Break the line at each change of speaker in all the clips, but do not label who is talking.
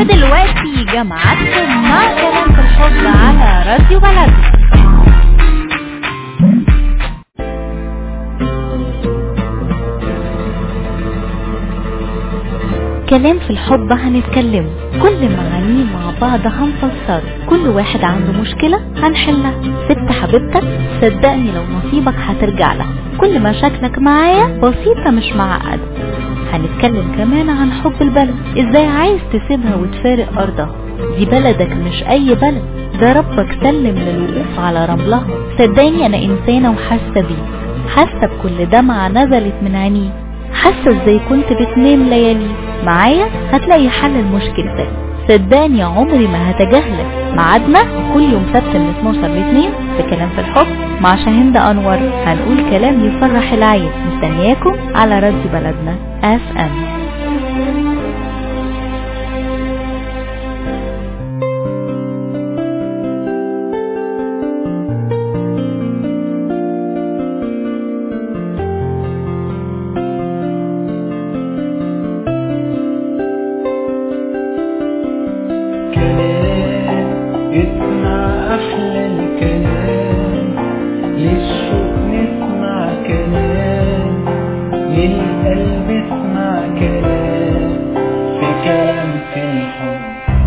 ودلوقتي جمعتكم مع كلام في الحب على راديو بلد كلام في الحب هنتكلم كل معانيه مع بعض هنفسر كل واحد عنده مشكلة هنحلها ست حبيبتك صدقني لو نصيبك هترجع لها كل مشاكلك معايا بسيطة مش معقدة هنتكلم كمان عن حب البلد ازاي عايز تسيبها وتفارق ارضها دي بلدك مش اي بلد ده ربك سلم للوقوف على رملها صدقني انا انسانة وحاسة بيه حاسة بكل دمعة نزلت من عينيه حاسة ازاي كنت بتنام ليالي معايا هتلاقي حل لمشكلتك صدقني عمري ما هتجاهلك ميعادنا كل يوم سبت من 12 ل 2 في كلام في الحب مع شاهين انور هنقول كلام يفرح العين مستنياكم على راديو بلدنا اف ام
كلام اسمع أحلى الكلام للشوق نسمع كلام للقلب اسمع كلام في كلام في الحب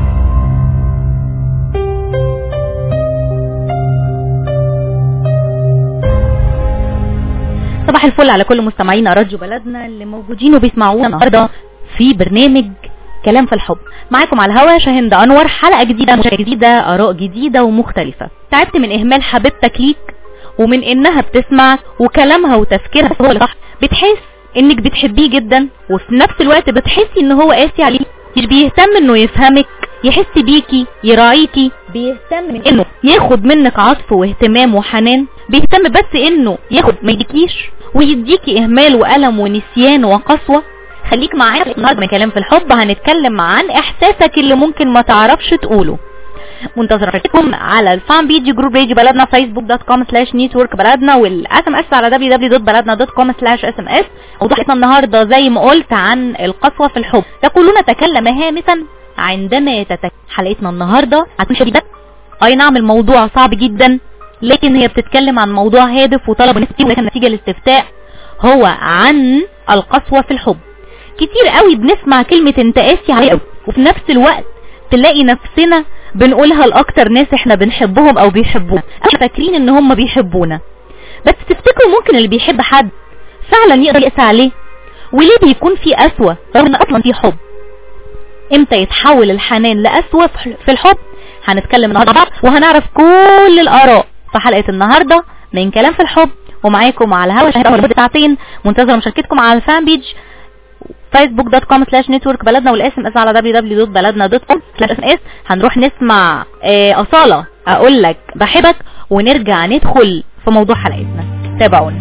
صباح الفل على كل مستمعينا راديو بلدنا اللي موجودين وبيسمعونا النهارده في برنامج كلام في الحب معاكم على الهوا شاهين انور حلقه جديده مشاكل جديده اراء جديده ومختلفه تعبت من اهمال حبيبتك ليك ومن انها بتسمع وكلامها وتفكيرها هو اللي صح بتحس انك بتحبيه جدا وفي نفس الوقت بتحسي ان هو قاسي عليكي مش بيهتم انه يفهمك يحس بيكي يراعيكي بيهتم من انه ياخد منك عطف واهتمام وحنان بيهتم بس انه ياخد ما يديكيش ويديكي اهمال والم ونسيان وقسوه خليك معانا النهارده من كلام في الحب هنتكلم عن احساسك اللي ممكن ما تعرفش تقوله منتظرتكم على الفان بيجي جروب راديو بلدنا فيسبوك دوت كوم سلاش نيتورك بلدنا والاس ام اس على www.بلدنا.com سلاش اس ام اس موضوعنا النهارده زي ما قلت عن القسوه في الحب يقولون تكلم هامسا عندما يتتكلم حلقتنا النهارده هتكون شديده اي نعم الموضوع صعب جدا لكن هي بتتكلم عن موضوع هادف وطلب نفسي ولكن نتيجه الاستفتاء هو عن القسوه في الحب كتير قوي بنسمع كلمة انت قاسي عليه قوي وفي نفس الوقت تلاقي نفسنا بنقولها لاكتر ناس احنا بنحبهم او بيحبونا او فاكرين ان هم بيحبونا بس تفتكروا ممكن اللي بيحب حد فعلا يقدر يقسى عليه وليه بيكون في قسوة رغم ان اصلا في حب امتى يتحول الحنان لقسوة في الحب هنتكلم النهارده وهنعرف كل الاراء في حلقة النهاردة من كلام في الحب ومعاكم على الهوا شهر لمدة ساعتين منتظرة مشاركتكم على الفان بيج فيسبوك دوت كوم سلاش نتورك بلدنا والاس ام اس على www.بلدنا.com سلاش اس اس هنروح نسمع آه اصالة اقول لك بحبك ونرجع ندخل في موضوع حلقتنا تابعونا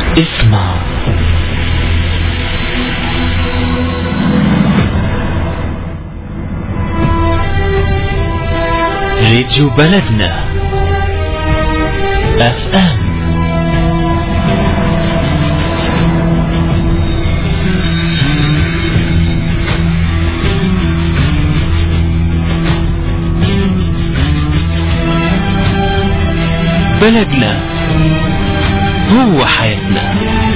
اسمع راديو بلدنا اف ام بلدنا هو حياتنا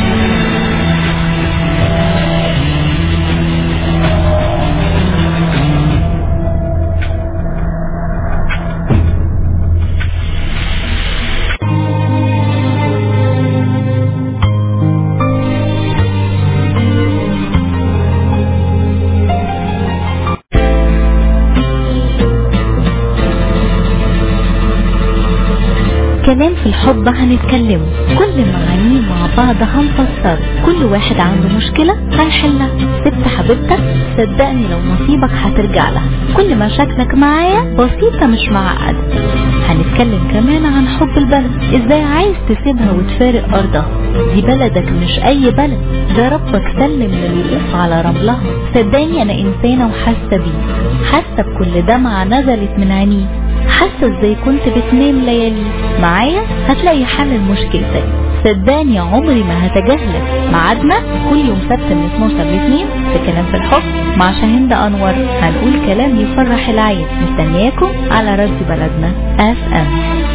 كلام في الحب هنتكلمه كل معانيه مع بعض هنفسر كل واحد عنده مشكلة هنحلها سبت حبيبتك صدقني لو نصيبك هترجع لها كل مشاكلك معايا بسيطة مش معقدة هنتكلم كمان عن حب البلد ازاي عايز تسيبها وتفارق ارضها دي بلدك مش اي بلد ده ربك سلم للوقوف على رملها صدقني انا انسانة وحاسة بيه حاسة بكل دمعة نزلت من عينيه حاسة ازاي كنت بتنام ليالي معايا هتلاقي حل لمشكلتك صدقني عمري ما هتجاهلك ميعادنا كل يوم سبت من 12 ل 2 في كلام في الحب مع شاهين انور هنقول كلام يفرح العين مستنياكم على راديو بلدنا اف ام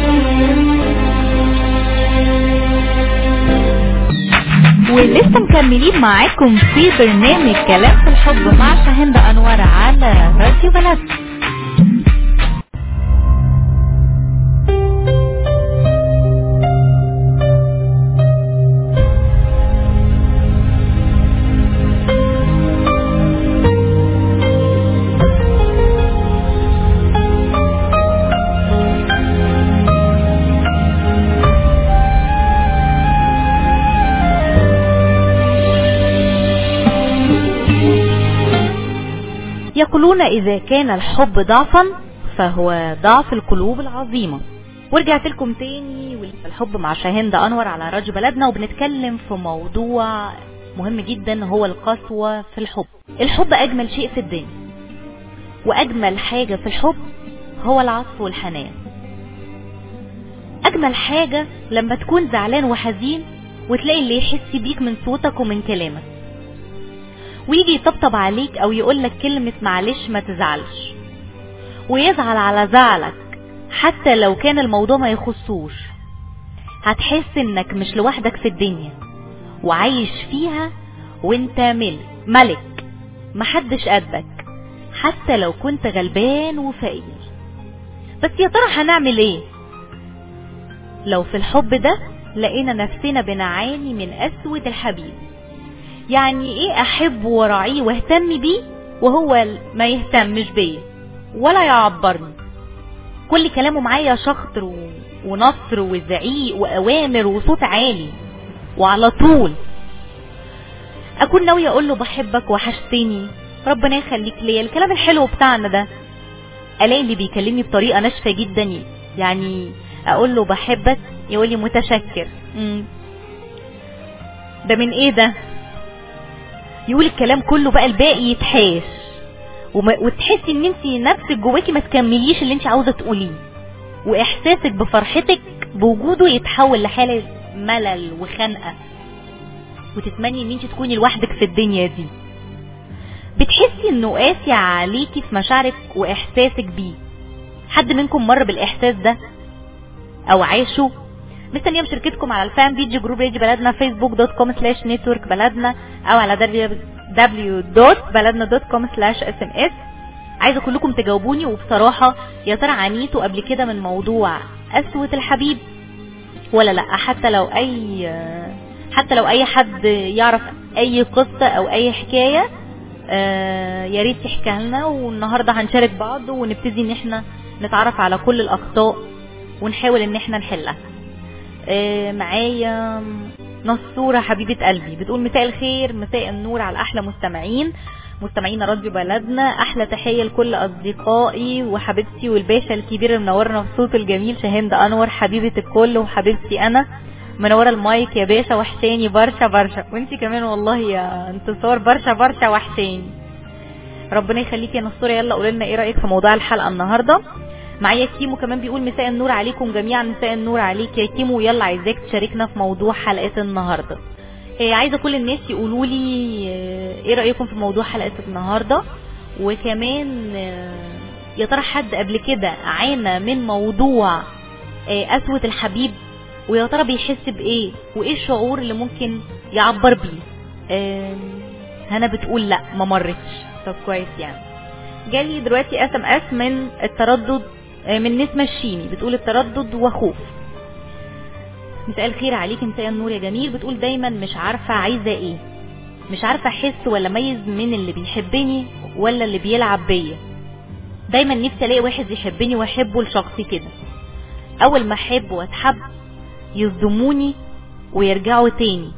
ولسه مكملين معاكم في برنامج كلام في الحب مع شاهين انور على راديو بلدنا يقولون إذا كان الحب ضعفا فهو ضعف القلوب العظيمة ورجعت لكم تاني والحب مع شاهين أنور على راديو بلدنا وبنتكلم في موضوع مهم جدا هو القسوة في الحب الحب أجمل شيء في الدنيا وأجمل حاجة في الحب هو العطف والحنان أجمل حاجة لما تكون زعلان وحزين وتلاقي اللي يحس بيك من صوتك ومن كلامك ويجي يطبطب عليك او يقولك كلمة معلش ما تزعلش ويزعل على زعلك حتى لو كان الموضوع ما يخصوش هتحس انك مش لوحدك في الدنيا وعايش فيها وانت ملك ملك محدش قدك حتى لو كنت غلبان وفقير بس يا ترى هنعمل ايه لو في الحب ده لقينا نفسنا بنعاني من قسوة الحبيب يعني ايه احب وراعيه واهتم بيه وهو ما يهتمش بيا ولا يعبرني كل كلامه معايا شخطر و... ونصر وزعيق واوامر وصوت عالي وعلى طول اكون ناوية اقول له بحبك وحشتني ربنا يخليك ليا الكلام الحلو بتاعنا ده الاقي اللي بيكلمني بطريقة ناشفة جدا يعني اقول له بحبك يقول لي متشكر مم. ده من ايه ده يقول الكلام كله بقى الباقي يتحاش وما وتحسي ان انت نفسك جواكي ما تكمليش اللي انت عاوزه تقوليه واحساسك بفرحتك بوجوده يتحول لحاله ملل وخنقه وتتمني ان انت تكوني لوحدك في الدنيا دي بتحسي انه قاسي عليكي في مشاعرك واحساسك بيه حد منكم مر بالاحساس ده او عاشه مستنيه مشاركتكم على الفان بيج جروب راديو بلدنا فيسبوك دوت كوم سلاش نتورك بلدنا او على www.baladna.com سلاش اس ام اس عايزه كلكم تجاوبوني وبصراحه يا ترى عانيتوا قبل كده من موضوع قسوه الحبيب ولا لا حتى لو اي حتى لو اي حد يعرف اي قصه او اي حكايه آه يا ريت تحكيها لنا والنهارده هنشارك بعض ونبتدي ان احنا نتعرف على كل الاخطاء ونحاول ان احنا نحلها آه معايا نصورة حبيبة قلبي بتقول مساء الخير مساء النور على أحلى مستمعين مستمعين راديو بلدنا أحلى تحية لكل أصدقائي وحبيبتي والباشا الكبير اللي منورنا بصوت الجميل شاهند أنور حبيبة الكل وحبيبتي أنا منوره المايك يا باشا وحشاني برشا برشا وانت كمان والله يا انتصار برشا برشا وحشاني ربنا يخليك يا نصوره يلا قولي لنا ايه رايك في موضوع الحلقه النهارده معايا كيمو كمان بيقول مساء النور عليكم جميعا مساء النور عليك يا كيمو يلا عايزاك تشاركنا في موضوع حلقه النهارده إيه عايزه كل الناس يقولوا لي ايه رايكم في موضوع حلقه النهارده وكمان يا ترى حد قبل كده عانى من موضوع قسوه الحبيب ويا ترى بيحس بايه وايه الشعور اللي ممكن يعبر بيه هنا بتقول لا ما مرتش طب كويس يعني جالي دلوقتي اس ام اس من التردد من نسمة الشيمي بتقول التردد وخوف مساء الخير عليك مساء النور يا جميل بتقول دايما مش عارفة عايزة ايه مش عارفة احس ولا اميز من اللي بيحبني ولا اللي بيلعب بيا دايما نفسي الاقي واحد يحبني واحبه لشخصي كده اول ما احب واتحب يصدموني ويرجعوا تاني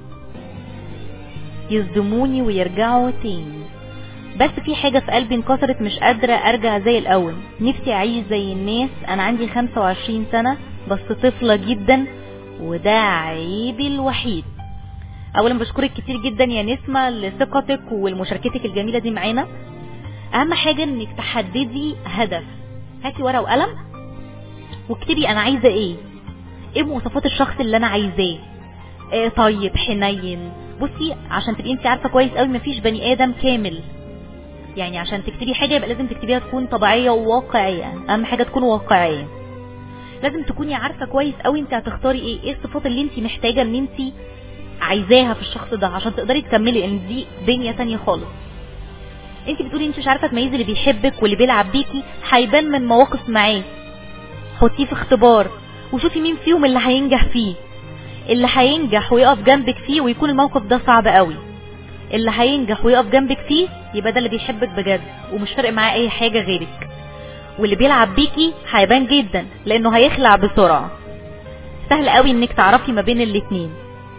يصدموني ويرجعوا تاني بس في حاجة في قلبي انكسرت مش قادرة ارجع زي الاول نفسي اعيش زي الناس انا عندي 25 سنة بس طفلة جدا وده عيبي الوحيد اولا بشكرك كتير جدا يا نسمة لثقتك والمشاركتك الجميلة دي معانا اهم حاجة انك تحددي هدف هاتي ورقة وقلم واكتبي انا عايزة ايه ايه مواصفات الشخص اللي انا عايزاه إيه طيب حنين بصي عشان تبقي انت عارفه كويس قوي مفيش بني ادم كامل يعني عشان تكتبي حاجه يبقى لازم تكتبيها تكون طبيعيه وواقعيه اهم حاجه تكون واقعيه لازم تكوني عارفه كويس قوي انت هتختاري ايه ايه الصفات اللي انت محتاجه ان انت عايزاها في الشخص ده عشان تقدري تكملي لان دي دنيا تانية خالص انت بتقولي انت مش عارفه تميزي اللي بيحبك واللي بيلعب بيكي هيبان من مواقف معاه حطيه في اختبار وشوفي مين فيهم اللي هينجح فيه اللي هينجح ويقف جنبك فيه ويكون الموقف ده صعب قوي اللي هينجح ويقف جنبك فيه يبقى ده اللي بيحبك بجد ومش فارق معاه اي حاجه غيرك واللي بيلعب بيكي هيبان جدا لانه هيخلع بسرعه سهل قوي انك تعرفي ما بين الاتنين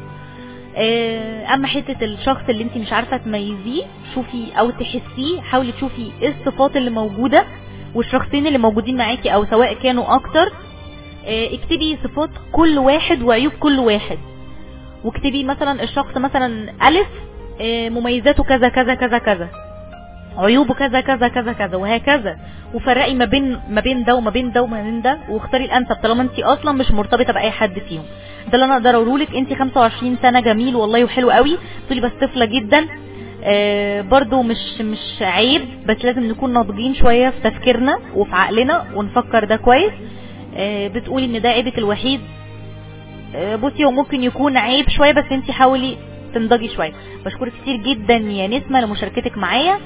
اما حته الشخص اللي انت مش عارفه تميزيه شوفي او تحسيه حاولي تشوفي ايه الصفات اللي موجوده والشخصين اللي موجودين معاكي او سواء كانوا اكتر اكتبي صفات كل واحد وعيوب كل واحد واكتبي مثلا الشخص مثلا ألف مميزاته كذا كذا كذا كذا عيوبه كذا كذا كذا كذا وهكذا وفرقي ما بين ما بين ده وما بين ده وما بين ده واختاري الانسب طالما انت اصلا مش مرتبطه باي حد فيهم ده اللي انا اقدر اقوله لك انت 25 سنه جميل والله وحلو قوي تقولي بس طفله جدا آه برضو مش مش عيب بس لازم نكون ناضجين شويه في تفكيرنا وفي عقلنا ونفكر ده كويس آه بتقولي ان ده عيبك الوحيد آه بصي هو ممكن يكون عيب شويه بس انت حاولي تنضجي شويه بشكرك كتير جدا يا نسمه لمشاركتك معايا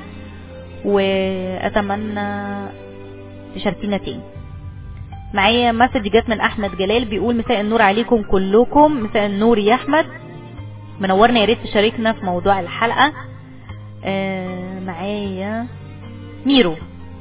واتمنى تشاركينا تاني معايا مسج جت من احمد جلال بيقول مساء النور عليكم كلكم مساء النور يا احمد منورنا يا ريت تشاركنا في موضوع الحلقه آه معايا ميرو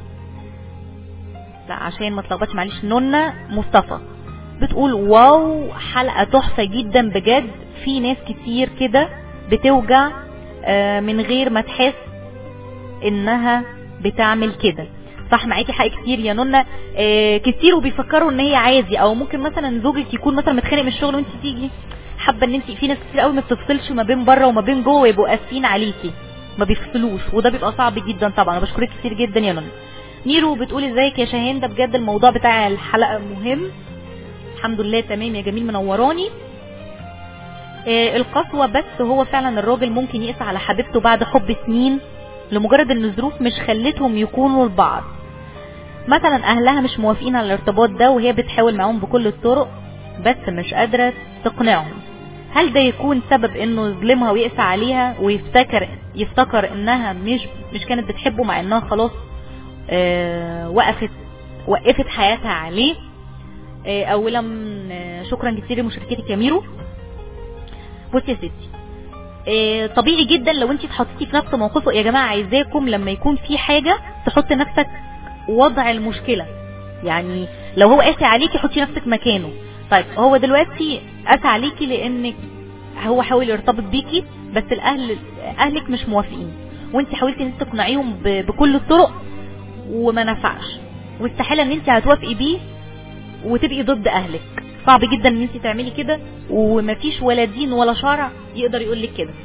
لا عشان ما تلخبطش معلش نونا مصطفى بتقول واو حلقه تحفه جدا بجد في ناس كتير كده بتوجع آه من غير ما تحس انها بتعمل كده صح معاكي حق كتير يا نونا آه كتير وبيفكروا ان هي عادي او ممكن مثلا زوجك يكون مثلا متخانق من الشغل وانت تيجي حابه ان انت في ناس كتير قوي ما بتفصلش ما بين بره وما بين جوه يبقوا قاسيين عليكي ما بيفصلوش وده بيبقى صعب جدا طبعا انا بشكرك كتير جدا يا نونا نيرو بتقول ازيك يا شاهين ده بجد الموضوع بتاع الحلقه مهم الحمد لله تمام يا جميل منوراني آه القسوه بس هو فعلا الراجل ممكن يقسى على حبيبته بعد حب سنين لمجرد ان الظروف مش خلتهم يكونوا لبعض مثلا اهلها مش موافقين على الارتباط ده وهي بتحاول معاهم بكل الطرق بس مش قادرة تقنعهم هل ده يكون سبب انه يظلمها ويقسى عليها ويفتكر يفتكر انها مش مش كانت بتحبه مع انها خلاص آه وقفت وقفت حياتها عليه آه اولا آه شكرا كتير لمشاركتك يا ميرو بصي يا ستي آه طبيعي جدا لو انت اتحطيتي في نفس موقفه يا جماعه عايزاكم لما يكون في حاجه تحط نفسك وضع المشكله يعني لو هو قاسي عليكي حطي نفسك مكانه طيب هو دلوقتي قاسي عليكي لانك هو حاول يرتبط بيكي بس الاهل اهلك مش موافقين وانت حاولتي ان انت تقنعيهم بكل الطرق وما نفعش واستحاله ان انت هتوافقي بيه وتبقي ضد اهلك صعب جدا ان انت تعملي كده ومفيش ولا دين ولا شرع يقدر يقول لك كده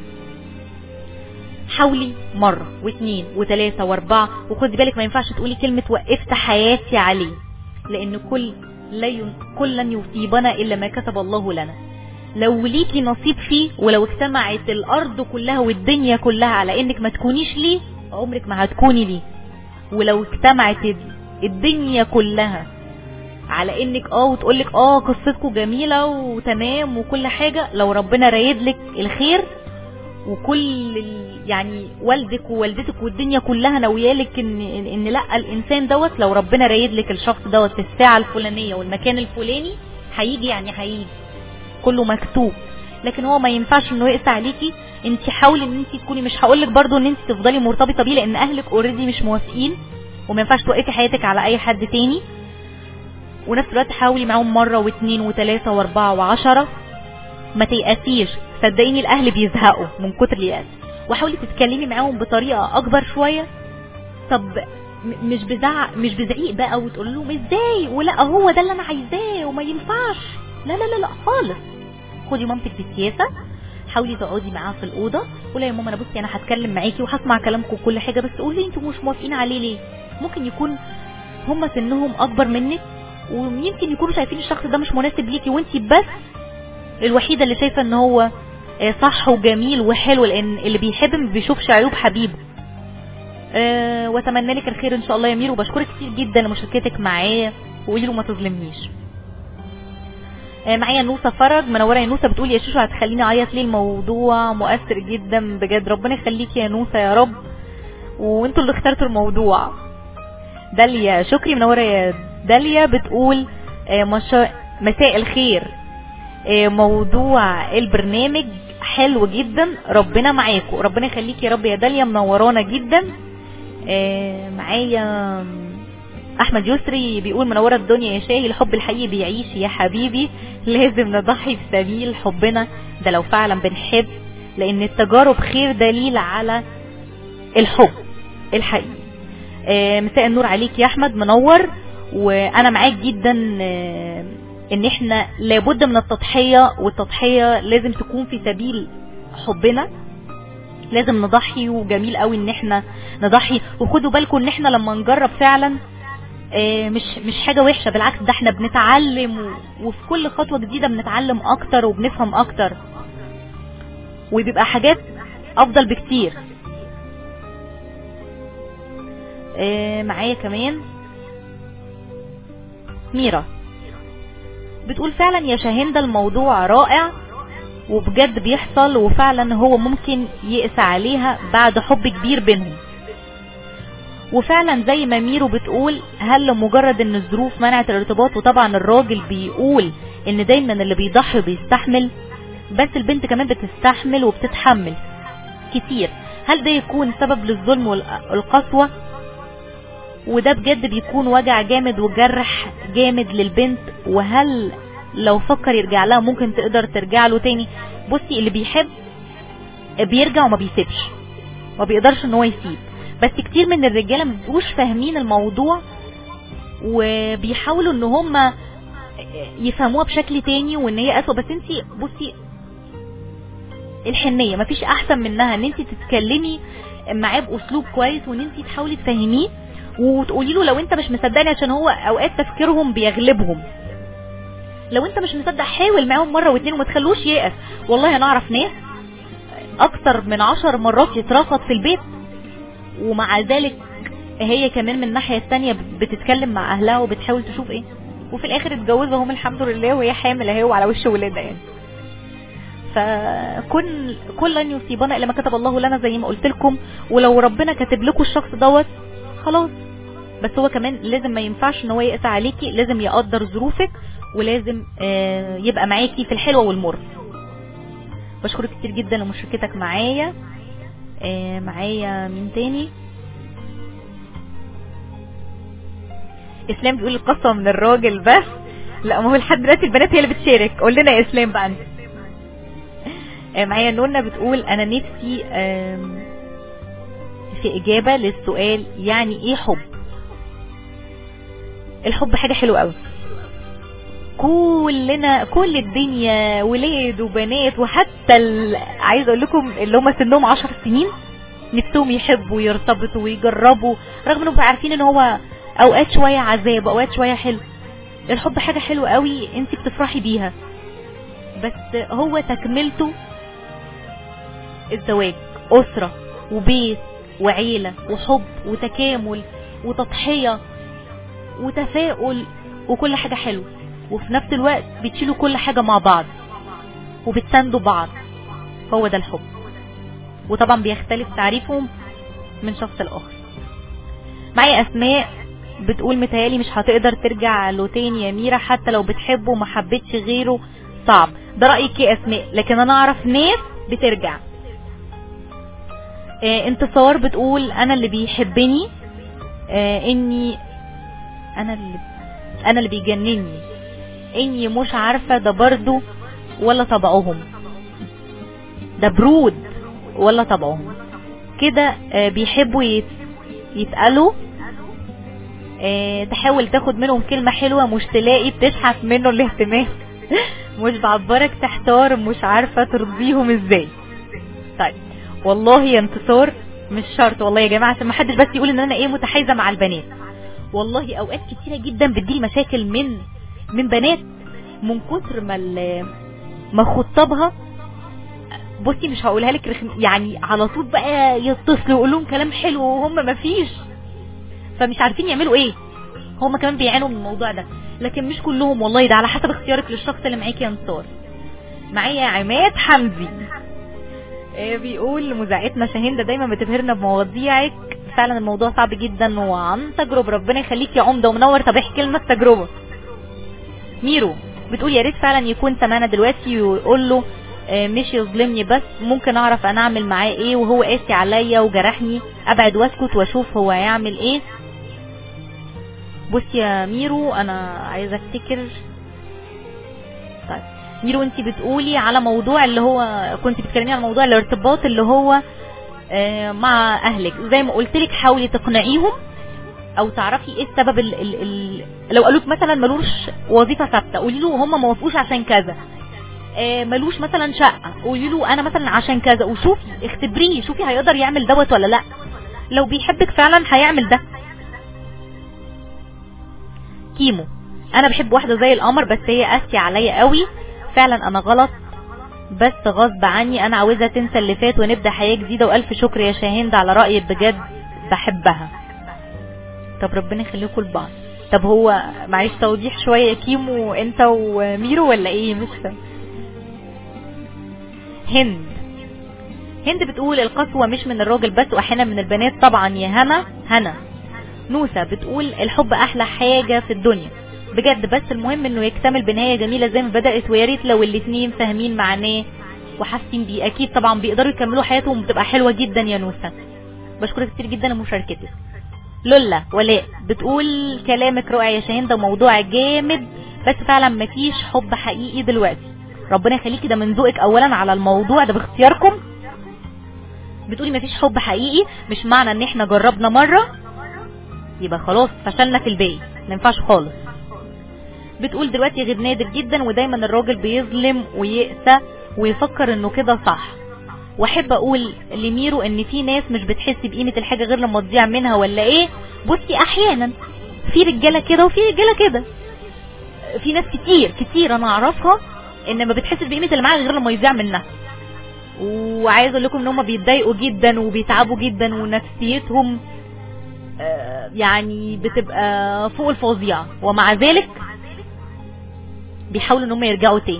حاولي مرة واثنين وثلاثة واربعة وخدي بالك ما ينفعش تقولي كلمة وقفت حياتي عليه لان كل لا ين... كل لن يصيبنا الا ما كتب الله لنا لو ليكي نصيب فيه ولو اجتمعت الارض كلها والدنيا كلها على انك ما تكونيش ليه عمرك ما هتكوني ليه ولو اجتمعت الدنيا كلها على انك اه وتقولك اه قصتكم جميلة وتمام وكل حاجة لو ربنا رايد لك الخير وكل ال- يعني والدك ووالدتك والدنيا كلها ناويالك ان ان لا الانسان دوت لو ربنا رايد لك الشخص دوت في الساعه الفلانيه والمكان الفلاني هيجي يعني هيجي كله مكتوب لكن هو ما ينفعش انه يقسى عليكي انت حاولي ان انت تكوني مش هقول لك برضو ان انت تفضلي مرتبطه بيه لان اهلك اوريدي مش موافقين وما ينفعش توقفي حياتك على اي حد تاني ونفس الوقت حاولي معاهم مره واثنين وثلاثه واربعه وعشره ما تيأسيش صدقيني الاهل بيزهقوا من كتر اليأس وحاولي تتكلمي معاهم بطريقه اكبر شويه طب م- مش بزعق مش بزعيق بقى وتقول لهم ازاي ولا هو ده اللي انا عايزاه وما ينفعش لا لا لا لا خالص خدي مامتك بسياسه حاولي تقعدي معاها في الاوضه قولي يا ماما انا بصي انا هتكلم معاكي وهسمع كلامكم وكل حاجه بس قولي انتوا مش موافقين عليه ليه ممكن يكون هم سنهم اكبر منك ويمكن يكونوا شايفين الشخص ده مش مناسب ليكي وانتي بس الوحيده اللي شايفه ان هو آه، صح وجميل وحلو لان اللي بيحب ما بيشوفش عيوب حبيبه أه واتمنى لك الخير ان شاء الله يا مير وبشكرك كتير جدا لمشاركتك معايا وقولي له ما تظلمنيش آه، معايا نوسة فرج منورة يا نوسة بتقول يا شوشو هتخليني اعيط ليه الموضوع مؤثر جدا بجد ربنا يخليكي يا نوسة يا رب وانتوا اللي اخترتوا الموضوع داليا شكري منورة يا داليا بتقول آه، مشا... مساء الخير آه، موضوع البرنامج حلو جدا ربنا معاكم ربنا يخليكي يا رب يا داليا منورانا جدا آه، معايا احمد يسري بيقول منوره الدنيا يا شاهي الحب الحقيقي بيعيش يا حبيبي لازم نضحي في سبيل حبنا ده لو فعلا بنحب لان التجارب خير دليل على الحب الحقيقي آه، مساء النور عليك يا احمد منور وانا معاك جدا آه، ان احنا لابد من التضحيه والتضحيه لازم تكون في سبيل حبنا لازم نضحي وجميل قوي ان احنا نضحي وخدوا بالكم ان احنا لما نجرب فعلا آه، مش مش حاجه وحشه بالعكس ده احنا بنتعلم و- وفي كل خطوه جديده بنتعلم اكتر وبنفهم اكتر وبيبقى حاجات افضل بكتير آه، معايا كمان ميرا بتقول فعلا يا شاهندة الموضوع رائع وبجد بيحصل وفعلا هو ممكن يقسى عليها بعد حب كبير بينهم وفعلا زي ما ميرو بتقول هل لمجرد ان الظروف منعت الارتباط وطبعا الراجل بيقول ان دايما اللي بيضحي بيستحمل بس البنت كمان بتستحمل وبتتحمل كتير هل ده يكون سبب للظلم والقسوة وده بجد بيكون وجع جامد وجرح جامد للبنت وهل لو فكر يرجع لها ممكن تقدر ترجع له تاني بصي اللي بيحب بيرجع وما بيسيبش ما بيقدرش ان هو يسيب بس كتير من الرجاله ما بيبقوش فاهمين الموضوع وبيحاولوا ان هم يفهموها بشكل تاني وان هي اسوء بس انت بصي الحنيه مفيش احسن منها ان انت تتكلمي معاه باسلوب كويس وان انت تحاولي تفهميه وتقولي له لو انت مش مصدقني عشان هو اوقات تفكيرهم بيغلبهم لو انت مش مصدق حاول معاهم مره واتنين وما تخلوش ييأس والله انا اعرف ناس اكتر من عشر مرات يترفض في البيت ومع ذلك هي كمان من الناحيه الثانيه بتتكلم مع اهلها وبتحاول تشوف ايه وفي الاخر اتجوزوا هم الحمد لله وهي حامل اهي وعلى وش ولادها يعني فكن كل لن يصيبنا الا ما كتب الله لنا زي ما قلت لكم ولو ربنا كاتب لكم الشخص دوت خلاص بس هو كمان لازم ما ينفعش ان هو يقسى عليكي لازم يقدر ظروفك ولازم آه، يبقى معاكي في الحلوه والمر بشكرك كتير جدا لمشاركتك معايا آه، معايا مين تاني اسلام بيقول القصه من الراجل بس لا ما هو لحد دلوقتي البنات هي اللي بتشارك قول لنا يا اسلام بقى انت آه، معايا نونا بتقول انا نفسي آم، في اجابه للسؤال يعني ايه حب الحب حاجه حلوه قوي كلنا كل الدنيا ولاد وبنات وحتى ال... عايز اقول لكم اللي هم سنهم عشر سنين نفسهم يحبوا ويرتبطوا ويجربوا رغم انهم عارفين ان هو اوقات شوية عذاب اوقات شوية حلو الحب حاجة حلوة قوي انت بتفرحي بيها بس هو تكملته الزواج اسرة وبيت وعيلة وحب وتكامل وتضحية وتفاؤل وكل حاجة حلوة وفي نفس الوقت بتشيلوا كل حاجة مع بعض وبتساندوا بعض هو ده الحب وطبعا بيختلف تعريفهم من شخص لآخر معايا أسماء بتقول متهيالي مش هتقدر ترجع له تاني يا ميرا حتى لو بتحبه وما حبتش غيره صعب ده رأيك يا أسماء لكن أنا أعرف ناس بترجع آه انتصار بتقول أنا اللي بيحبني آه إني أنا اللي أنا اللي بيجنني إني مش عارفة ده برضو ولا طبعهم ده برود ولا طبعهم كده آه بيحبوا يت... يتقالوا آه تحاول تاخد منهم كلمة حلوة مش تلاقي بتشحت منه الاهتمام مش بعبرك تحتار مش عارفة ترضيهم ازاي طيب والله يا انتصار مش شرط والله يا جماعة عشان ما حدش بس يقول ان انا ايه متحيزة مع البنات والله اوقات كتيرة جدا بتجيلي مشاكل من من بنات من كتر ما ما خطبها بصي مش هقولها لك رخم يعني على طول بقى يتصلوا يقول لهم كلام حلو وهم ما فيش فمش عارفين يعملوا ايه هم كمان بيعانوا من الموضوع ده لكن مش كلهم والله ده على حسب اختيارك للشخص اللي معاكي يا انصار معايا عماد حمدي إيه بيقول مذيعتنا شاهين ده دايما بتبهرنا بمواضيعك فعلا الموضوع صعب جدا وعن تجربه ربنا يخليك يا عمده ومنور طب احكي لنا التجربه ميرو بتقول يا ريت فعلا يكون سمعنا دلوقتي ويقول له مش يظلمني بس ممكن اعرف انا اعمل معاه ايه وهو قاسي عليا وجرحني ابعد واسكت واشوف هو هيعمل ايه بص يا ميرو انا عايزه افتكر طيب ميرو انت بتقولي على موضوع اللي هو كنت بتكلمي على موضوع الارتباط اللي هو مع اهلك زي ما قلت لك حاولي تقنعيهم او تعرفي ايه السبب ال ال ال لو قالوك مثلا ملوش وظيفه ثابته قولي له هم ما وافقوش عشان كذا ملوش مثلا شقه قولي له انا مثلا عشان كذا وشوفي اختبريه شوفي هيقدر يعمل دوت ولا لا لو بيحبك فعلا هيعمل ده كيمو انا بحب واحده زي القمر بس هي قاسيه عليا قوي فعلا انا غلط بس غصب عني انا عاوزها تنسى اللي فات ونبدا حياه جديده والف شكر يا شاهين على رايك بجد بحبها طب ربنا يخليكم لبعض طب هو معلش توضيح شويه يا كيمو انت وميرو ولا ايه مش فاهم هند هند بتقول القسوة مش من الراجل بس واحيانا من البنات طبعا يا هنا هنا نوسة بتقول الحب احلى حاجة في الدنيا بجد بس المهم انه يكتمل بنهاية جميلة زي ما بدأت ويا ريت لو الاتنين فاهمين معناه وحاسين بيه اكيد طبعا بيقدروا يكملوا حياتهم بتبقى حلوة جدا يا نوسة بشكرك كتير جدا لمشاركتك لولا ولاء بتقول كلامك رائع يا شاهين ده موضوع جامد بس فعلا مفيش حب حقيقي دلوقتي ربنا يخليكي ده من ذوقك اولا على الموضوع ده باختياركم بتقولي مفيش حب حقيقي مش معنى ان احنا جربنا مرة يبقى خلاص فشلنا في الباقي ما ينفعش خالص بتقول دلوقتي غير نادر جدا ودايما الراجل بيظلم ويقسى ويفكر انه كده صح واحب اقول لميرو ان في ناس مش بتحس بقيمة الحاجة غير لما تضيع منها ولا ايه بصي احيانا في رجالة كده وفي رجالة كده في ناس كتير كتير انا اعرفها ان ما بتحسش بقيمه اللي معاها غير لما يضيع منها وعايز اقول لكم ان هم بيتضايقوا جدا وبيتعبوا جدا ونفسيتهم يعني بتبقى فوق الفظيعه ومع ذلك بيحاولوا ان هم يرجعوا تاني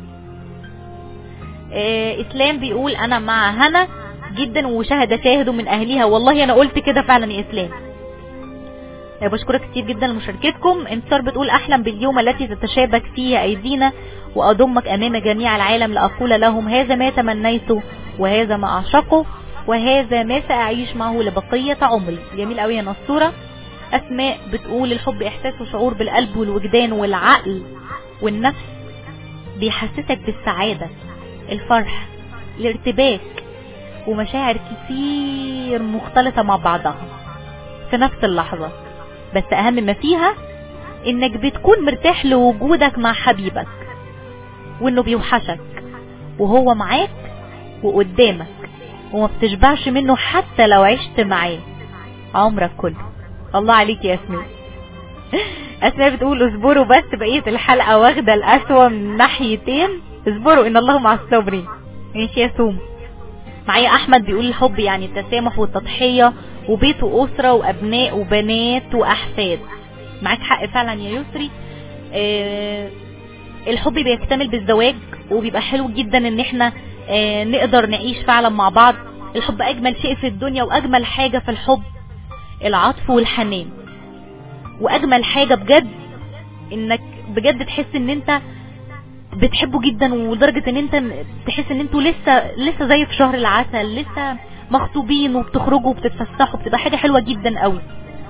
اسلام بيقول انا مع هنا جدا وشهد شاهد من اهليها والله انا قلت كده فعلا يا اسلام بشكرك كتير جدا لمشاركتكم انتصار بتقول احلم باليوم التي تتشابك فيه ايدينا واضمك امام جميع العالم لاقول لهم هذا ما تمنيته وهذا ما اعشقه وهذا ما ساعيش معه لبقية عمري جميل قوي يا نصورة اسماء بتقول الحب احساس وشعور بالقلب والوجدان والعقل والنفس بيحسسك بالسعادة الفرح الارتباك ومشاعر كتير مختلطة مع بعضها في نفس اللحظة بس اهم ما فيها انك بتكون مرتاح لوجودك مع حبيبك وانه بيوحشك وهو معاك وقدامك وما بتشبعش منه حتى لو عشت معاه عمرك كله الله عليك يا اسماء اسماء بتقول اصبروا بس بقية الحلقة واخدة الاسوأ من ناحيتين اصبروا ان الله مع الصابرين ماشي يا سوم معايا احمد بيقول الحب يعني التسامح والتضحية وبيت واسرة وابناء وبنات واحفاد معاك حق فعلا يا يسري آه الحب بيكتمل بالزواج وبيبقى حلو جدا ان احنا آه نقدر نعيش فعلا مع بعض الحب اجمل شيء في الدنيا واجمل حاجة في الحب العطف والحنان واجمل حاجة بجد انك بجد تحس ان انت بتحبه جدا ولدرجة ان انت تحس ان انتوا لسه لسه زي في شهر العسل لسه مخطوبين وبتخرجوا وبتتفسحوا بتبقى حاجة حلوة جدا قوي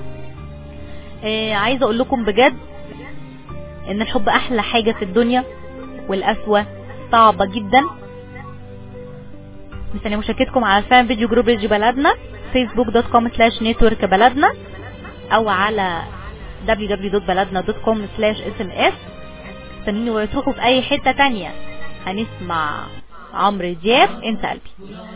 آه عايزة اقول لكم بجد ان الحب احلى حاجة في الدنيا والاسوة صعبة جدا مستني مشاركتكم على الفان فيديو جروب ريجي بلدنا فيسبوك دوت كوم سلاش نتورك بلدنا او على www.بلدنا.com سلاش اسم اس استنوني وتروحوا في اي حتة تانية هنسمع عمرو دياب انت قلبي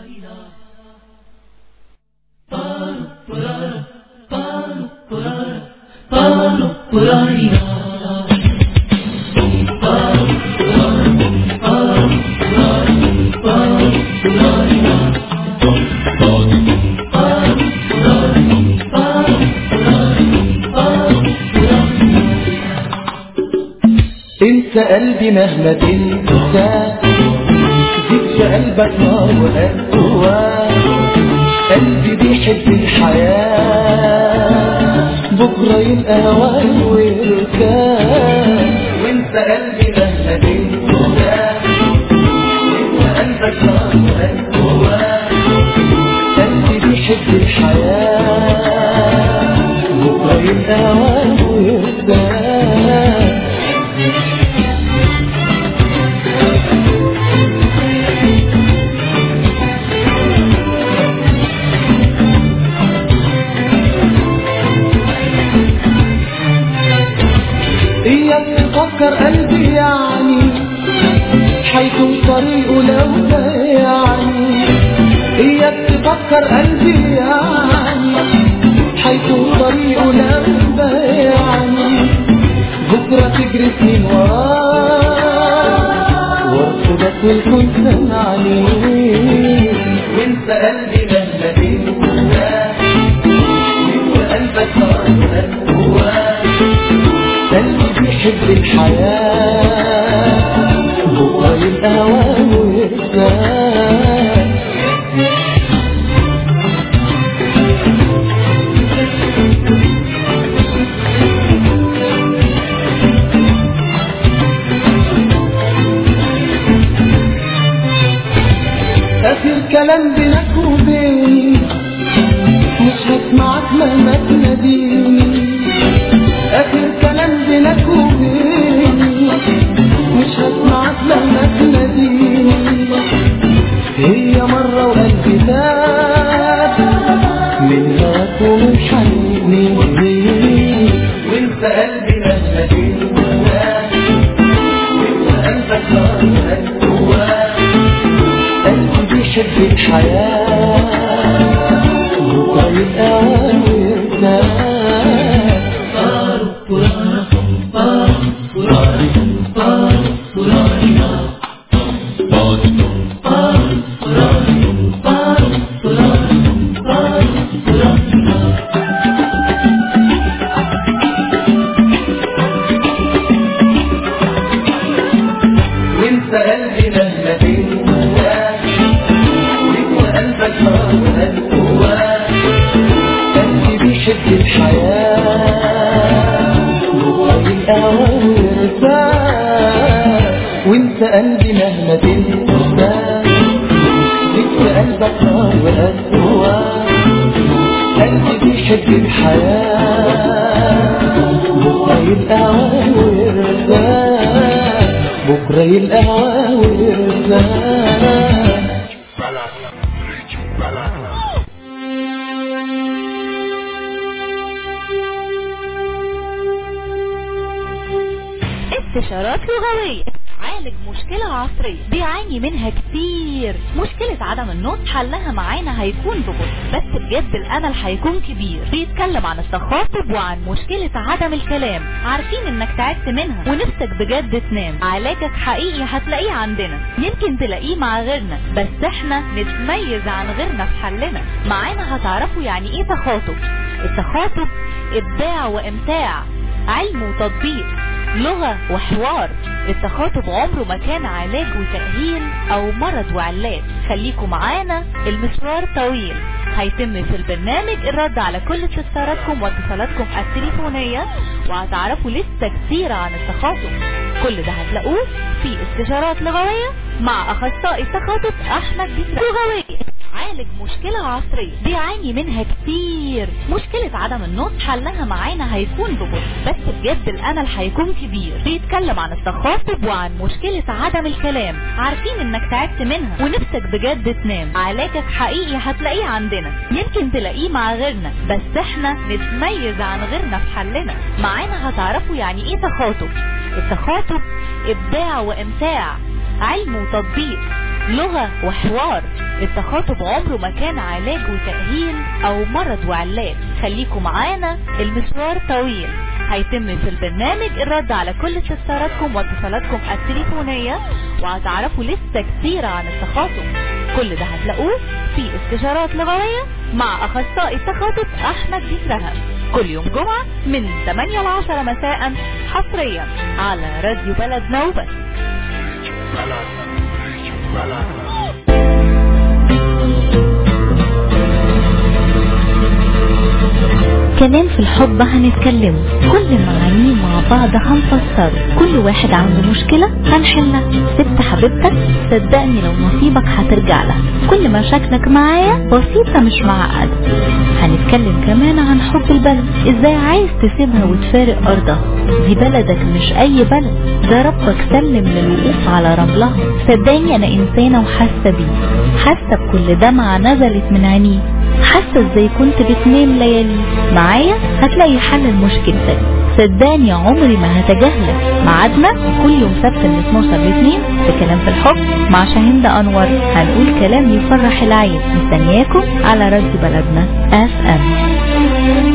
انت قلبي مهما تنسى زيد في قلبك نار وقوى قلبي بيحب الحياة بكرة يبقى هواي ويركان وانت قلبي مهما تنسى زيد في قلبك نار وقوى قلبي بيحب الحياة بكرة يبقى هواي ويركان إياك تفكر قلبي يعني حيكون طريقه لو يعني إياك تفكر قلبي يعني حيكون طريقه لو يعني بكرة تجري سنين وراه وارفضك والكون سمعني وانت قلبي مهما تنسى وقلبك نار جواه قلبي بيحب الحياة بكرة يبقى هواه ويرتاح آخر كلام بينك وبيني مش هسمعك مهما تناديني آخر كلام بينك وبيني مش هسمعك لما تناديني هي مرة وقلبي تاب من هواك ومن حنيني وانت قلبي مهما تنسى وانت قلبك نار جواه قلبي بيحب الحياة بكرة يبقى ويرتاح وانت قلبي مهما تنسى وقلبك نار جواه قلبي بيحب الحياة بكرة يبقى ويرتاح وانت قلبي مهما تنسى ذكر قلبك نار وقواه قلبي بيحب الحياة بكرة يبقى ويرتاح بكرة يبقى ويرتاح
استشارات لغوية عالج مشكلة عصرية بيعاني منها كتير مشكلة عدم النطق حلها معانا هيكون ببطء بس بجد الامل هيكون كبير بيتكلم عن التخاطب وعن مشكلة عدم الكلام عارفين انك تعبت منها ونفسك بجد تنام علاجك حقيقي هتلاقيه عندنا يمكن تلاقيه مع غيرنا بس احنا نتميز عن غيرنا في حلنا معانا هتعرفوا يعني ايه تخاطب التخاطب ابداع وامتاع علم وتطبيق لغة وحوار التخاطب عمره ما كان علاج وتأهيل او مرض وعلاج خليكم معانا المشوار طويل هيتم في البرنامج الرد على كل استفساراتكم واتصالاتكم التليفونية وهتعرفوا لسه كتير عن التخاطب كل ده هتلاقوه في استشارات لغوية مع اخصائي التخاطب احمد بيسرا لغوية عالج مشكلة عصرية بيعاني منها كتير مشكلة عدم النطق حلها معانا هيكون ببطء بس بجد الامل هيكون كبير بيتكلم عن التخاطب وعن مشكلة عدم الكلام عارفين انك تعبت منها ونفسك بجد تنام علاجك حقيقي هتلاقيه عندنا يمكن تلاقيه مع غيرنا بس احنا نتميز عن غيرنا في حلنا معانا هتعرفوا يعني ايه تخاطب التخاطب ابداع وامتاع علم وتطبيق لغة وحوار التخاطب عمره ما كان علاج وتأهيل او مرض وعلاج خليكم معانا المشوار طويل هيتم في البرنامج الرد على كل استفساراتكم واتصالاتكم التليفونية وهتعرفوا لسه كتير عن التخاطب كل ده هتلاقوه في استشارات لغوية مع اخصائي التخاطب احمد بيسرها كل يوم جمعة من 8 ل 10 مساء حصريا على راديو بلدنا وبس كلام في الحب هنتكلمه كل معانيه مع بعض هنفسره كل واحد عنده مشكلة هنحلها ست حبيبتك صدقني لو نصيبك هترجع لها كل مشاكلك معايا بسيطة مش معقدة هنتكلم كمان عن حب البلد ازاي عايز تسيبها وتفارق ارضها دي بلدك مش اي بلد ده ربك سلم للوقوف على رملها صدقني انا انسانة وحاسة بيه حاسة بكل دمعة نزلت من عينيه حاسة ازاي كنت بتنام ليالي معايا هتلاقي حل لمشكلتك صدقني عمري ما هتجاهلك ميعادنا كل يوم سبت من 12 ل 2 في كلام في الحب مع شاهين انور هنقول كلام يفرح العين مستنياكم على راديو بلدنا اف ام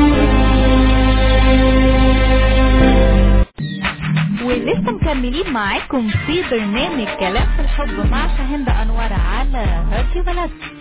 ولسه مكملين معاكم في برنامج كلام في الحب مع شاهين انور على راديو بلدنا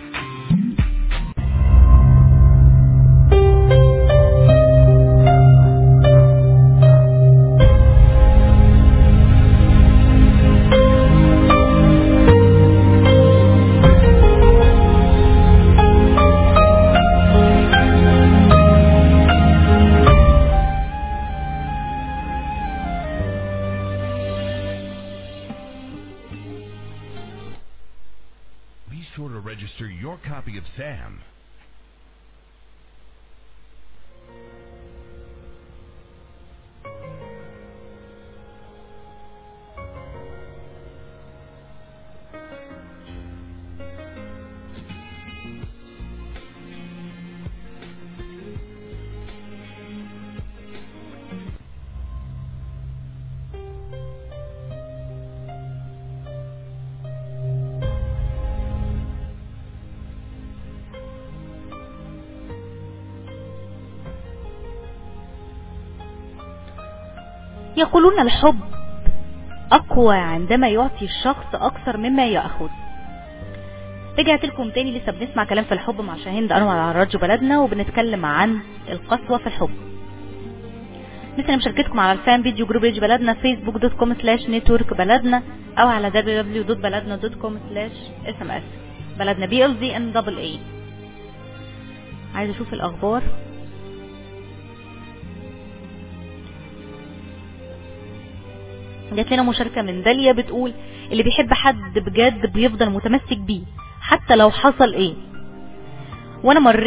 Be sure to register your copy of Sam.
يقولون الحب أقوى عندما يعطي الشخص أكثر مما يأخذ رجعت لكم تاني لسه بنسمع كلام في الحب مع شاهين ده أنور على راديو بلدنا وبنتكلم عن القسوة في الحب مثل مشاركتكم على الفان فيديو جروب ريج بلدنا فيسبوك دوت كوم سلاش نتورك بلدنا او على www.بلدنا.com سلاش اس ام اس بلدنا بي ال زي ان دبل اي عايز اشوف الاخبار جات لنا مشاركة من داليا بتقول اللي بيحب حد بجد بيفضل متمسك بيه حتى لو حصل ايه وانا مريت